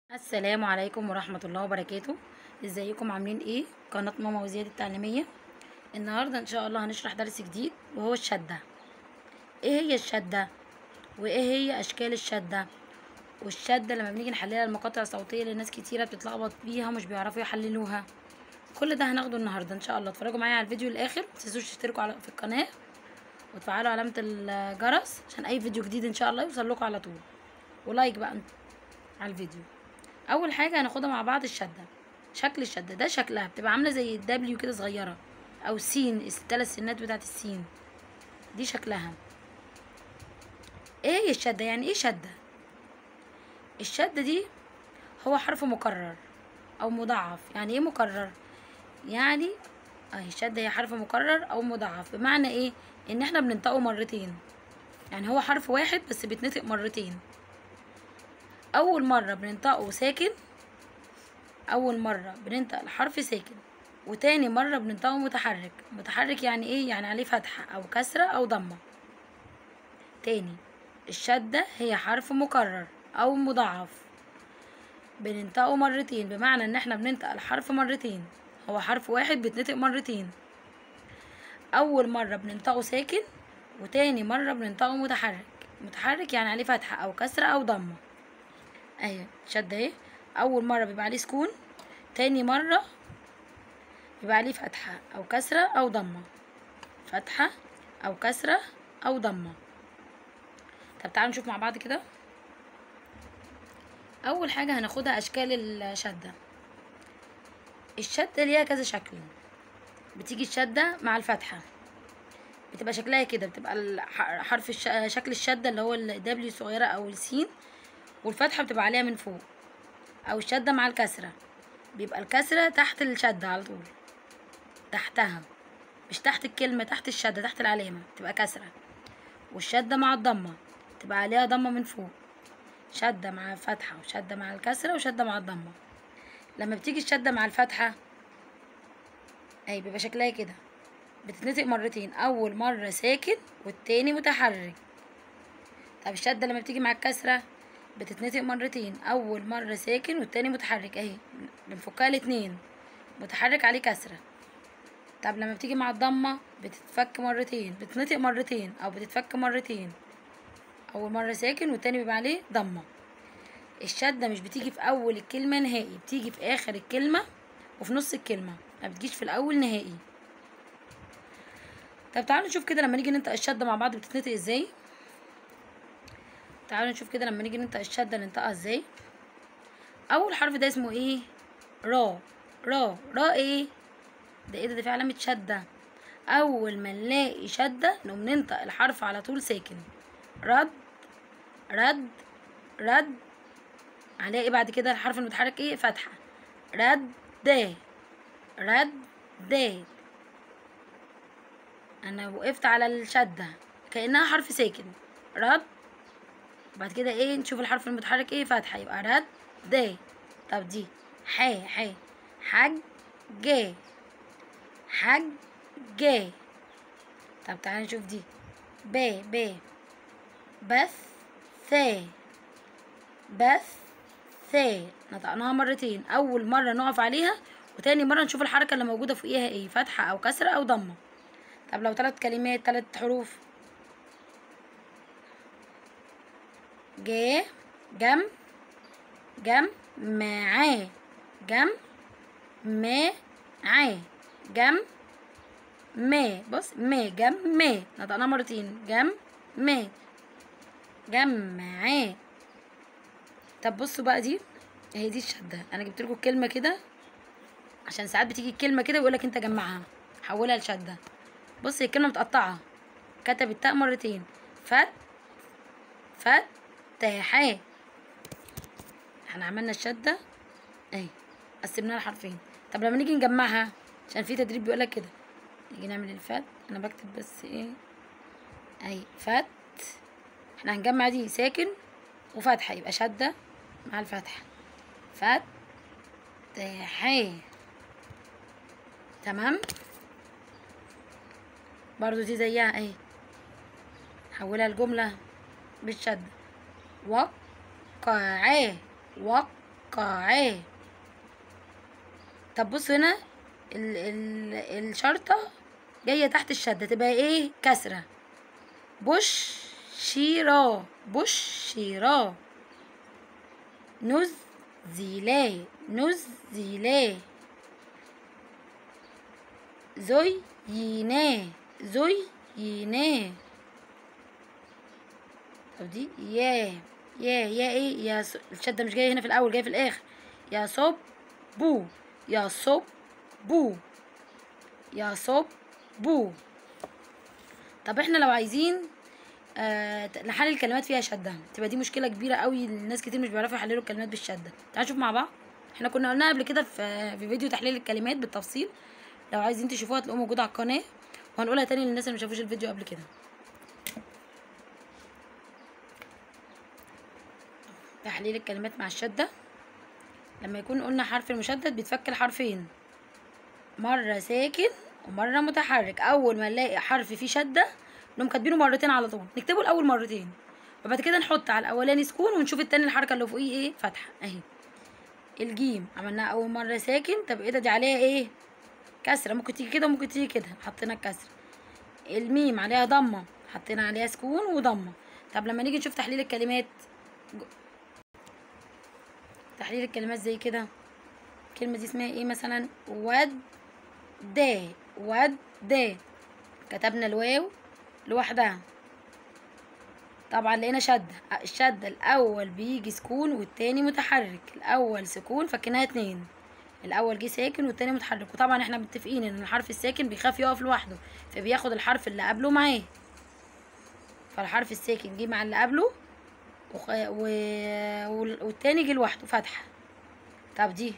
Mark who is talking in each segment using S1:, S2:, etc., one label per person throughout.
S1: السلام عليكم ورحمة الله وبركاته ازيكم عاملين ايه قناة ماما وزياد التعليمية النهاردة ان شاء الله هنشرح درس جديد وهو الشدة ايه هي الشدة وايه هي اشكال الشدة والشدة لما بنيجي نحللها المقاطع الصوتية لناس كتيرة بتتلخبط بيها ومش بيعرفوا يحللوها كل ده هناخده النهاردة ان شاء الله اتفرجوا معايا على الفيديو الاخر متنسوش تشتركوا على في القناة وتفعلوا علامة الجرس عشان اي فيديو جديد ان شاء الله يوصل لكم على طول ولايك بقى على الفيديو اول حاجه هناخدها مع بعض الشده شكل الشده ده شكلها بتبقى عامله زي الدبليو كده صغيره او سين الثلاث سنات بتاعت السين دي شكلها ايه هي الشده يعني ايه شده الشده دي هو حرف مكرر او مضاعف يعني ايه مكرر يعني اهي الشده هي حرف مكرر او مضاعف بمعنى ايه ان احنا بننطقه مرتين يعني هو حرف واحد بس بيتنطق مرتين اول مره بننطقه ساكن اول مره بننطق الحرف ساكن وتاني مره بننطقه متحرك متحرك يعني ايه يعني عليه فتحه او كسره او ضمه تاني الشده هي حرف مكرر او مضاعف بننطقه مرتين بمعنى ان احنا بننطق الحرف مرتين هو حرف واحد بيتنطق مرتين اول مره بننطقه ساكن وتاني مره بننطقه متحرك متحرك يعني عليه فتحه او كسره او ضمه اهي شد اهي اول مره بيبقى عليه سكون تاني مره بيبقى عليه فتحه او كسره او ضمه فتحه او كسره او ضمه طب تعالوا نشوف مع بعض كده اول حاجه هناخدها اشكال الشده الشده ليها كذا شكل بتيجي الشده مع الفتحه بتبقى شكلها كده بتبقى حرف الش... شكل الشده اللي هو الدبليو الصغيره او السين والفتحة بتبقى عليها من فوق أو الشدة مع الكسرة بيبقى الكسرة تحت الشدة على طول تحتها مش تحت الكلمة تحت الشدة تحت العلامة تبقى كسرة والشدة مع الضمة تبقى عليها ضمة من فوق شدة مع فتحة وشدة مع الكسرة وشدة مع الضمة لما بتيجي الشدة مع الفتحة أي بيبقى شكلها كده بتتنطق مرتين أول مرة ساكن والتاني متحرك طب الشدة لما بتيجي مع الكسرة بتتنطق مرتين اول مره ساكن والتاني متحرك اهي بنفكها الاتنين متحرك عليه كسره طب لما بتيجي مع الضمه بتتفك مرتين بتتنطق مرتين او بتتفك مرتين اول مره ساكن والتاني بيبقى عليه ضمه الشده مش بتيجي في اول الكلمه نهائي بتيجي في اخر الكلمه وفي نص الكلمه ما بتجيش في الاول نهائي طب تعالوا نشوف كده لما نيجي ننطق الشده مع بعض بتتنطق ازاي تعالوا نشوف كده لما نيجي ننطق الشده ننطقها ازاي اول حرف ده اسمه ايه را را را ايه ده ايه ده, ده في علامه شده اول ما نلاقي شده نقوم ننطق الحرف على طول ساكن رد رد رد عليه ايه بعد كده الحرف المتحرك ايه فتحه رد د رد د انا وقفت على الشده كانها حرف ساكن رد بعد كده ايه نشوف الحرف المتحرك ايه فتحه يبقى رد د طب دي ح ح حج ج حج ج طب تعالى نشوف دي ب ب بث ث بث ث نطقناها مرتين اول مره نقف عليها وتاني مره نشوف الحركه اللي موجوده فوقيها ايه فتحه او كسره او ضمه طب لو ثلاث كلمات ثلاث حروف ج جم جم مع جم ما ع جم ما بص ما جم ما نطقناها مرتين جم ما جمع طب بصوا بقى دي هي دي الشده انا جبت لكم الكلمه كده عشان ساعات بتيجي الكلمه كده ويقول لك انت جمعها حولها لشده بص هي الكلمه متقطعه كتب التاء مرتين فت فت تاحاه احنا عملنا الشدة اهي قسمناها لحرفين طب لما نيجي نجمعها عشان في تدريب بيقولك كده نيجي نعمل الفت انا بكتب بس ايه اهي فت احنا هنجمع دي ساكن وفتحة يبقى شدة مع الفتحة فت تاحاه تمام برضو دي زيها اهي حولها لجملة بالشدة وقع وقع قاع طب بص هنا ال ال الشرطة جاية تحت الشدة تبقى ايه كسرة بش شيرا بش شيرا نزيلا نزيلا زينا زينا طب دي يا يا يا ايه يا س... الشده مش جايه هنا في الاول جايه في الاخر يا صب بو يا صب بو يا صب بو طب احنا لو عايزين آه نحلل الكلمات فيها شده تبقى دي مشكله كبيره قوي الناس كتير مش بيعرفوا يحللوا الكلمات بالشده تعالوا نشوف مع بعض احنا كنا قلناها قبل كده في في فيديو تحليل الكلمات بالتفصيل لو عايزين تشوفوها هتلاقوها موجوده على القناه وهنقولها تاني للناس اللي ما شافوش الفيديو قبل كده تحليل الكلمات مع الشدة لما يكون قلنا حرف المشدد بيتفك لحرفين مرة ساكن ومرة متحرك أول ما نلاقي حرف فيه شدة نقوم كاتبينه مرتين على طول نكتبه الأول مرتين وبعد كده نحط على الأولاني سكون ونشوف التاني الحركة اللي فوقيه ايه فتحة اهي الجيم عملناها أول مرة ساكن طب ايه ده دي عليها ايه كسرة ممكن تيجي كده ممكن تيجي كده حطينا الكسرة الميم عليها ضمة حطينا عليها سكون وضمة طب لما نيجي نشوف تحليل الكلمات تحليل الكلمات زي كده الكلمة دي اسمها ايه مثلا ود دا ود دا كتبنا الواو لوحدها طبعا لقينا شدة الشدة الأول بيجي سكون والتاني متحرك الأول سكون فكناها اتنين الأول جه ساكن والتاني متحرك وطبعا احنا متفقين ان الحرف الساكن بيخاف يقف لوحده فبياخد الحرف اللي قبله معاه فالحرف الساكن جه مع اللي قبله وخ... و... والتاني جه لوحده فتحة طب دي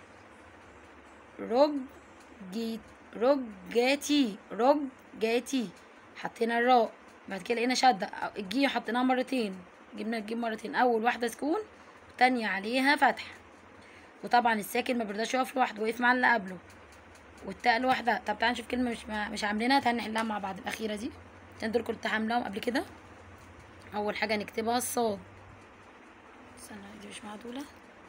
S1: رج رجاتي رجاتي حطينا الراء بعد كده لقينا شدة الجي حطيناها مرتين جبنا الجيم مرتين أول واحدة سكون والتانية عليها فتحة وطبعا الساكن ما بيرضاش يقف لوحده وقف مع اللي قبله والتاء لوحدها طب تعالى نشوف كلمة مش مش عاملينها تعالى نحلها مع بعض الأخيرة دي عشان دول كنت عاملاهم قبل كده أول حاجة نكتبها الصاد استنى دي مش معدولة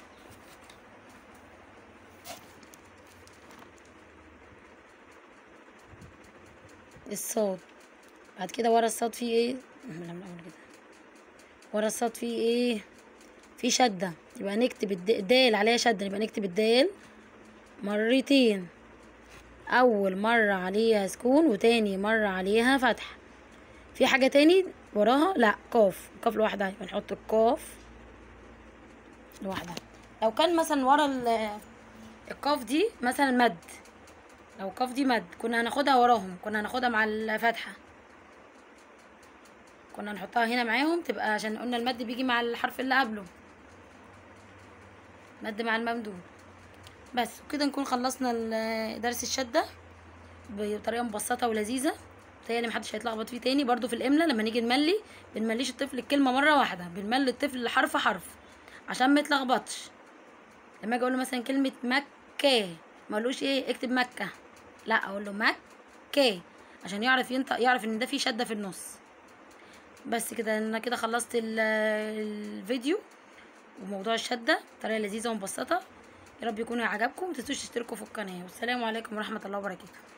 S1: الصاد بعد كده ورا الصاد فيه ايه لا من اول كده ورا الصاد فيه ايه في شدة يبقى نكتب الدال عليها شدة يبقى نكتب الدال مرتين أول مرة عليها سكون وتاني مرة عليها فتح في حاجة تاني وراها لا قاف قاف لوحدها يبقى نحط القاف لوحدها لو كان مثلا ورا القاف دي مثلا مد لو القاف دي مد كنا هناخدها وراهم كنا هناخدها مع الفتحة كنا نحطها هنا معاهم تبقى عشان قلنا المد بيجي مع الحرف اللي قبله مد مع الممدود بس وكده نكون خلصنا درس الشدة بطريقة مبسطة ولذيذة متهيألي محدش هيتلخبط فيه تاني برضو في الإملا لما نيجي نملي بنمليش الطفل الكلمة مرة واحدة بنملي الطفل حرف حرف عشان ما يتلخبطش لما اجي اقول له مثلا كلمة مكة ما اقولوش ايه اكتب مكة لا اقول له مكة عشان يعرف ينطق يعرف ان ده فيه شدة في النص بس كده انا كده خلصت الفيديو وموضوع الشدة بطريقة لذيذة ومبسطة يا رب يكونوا عجبكم متنسوش تشتركوا في القناة والسلام عليكم ورحمة الله وبركاته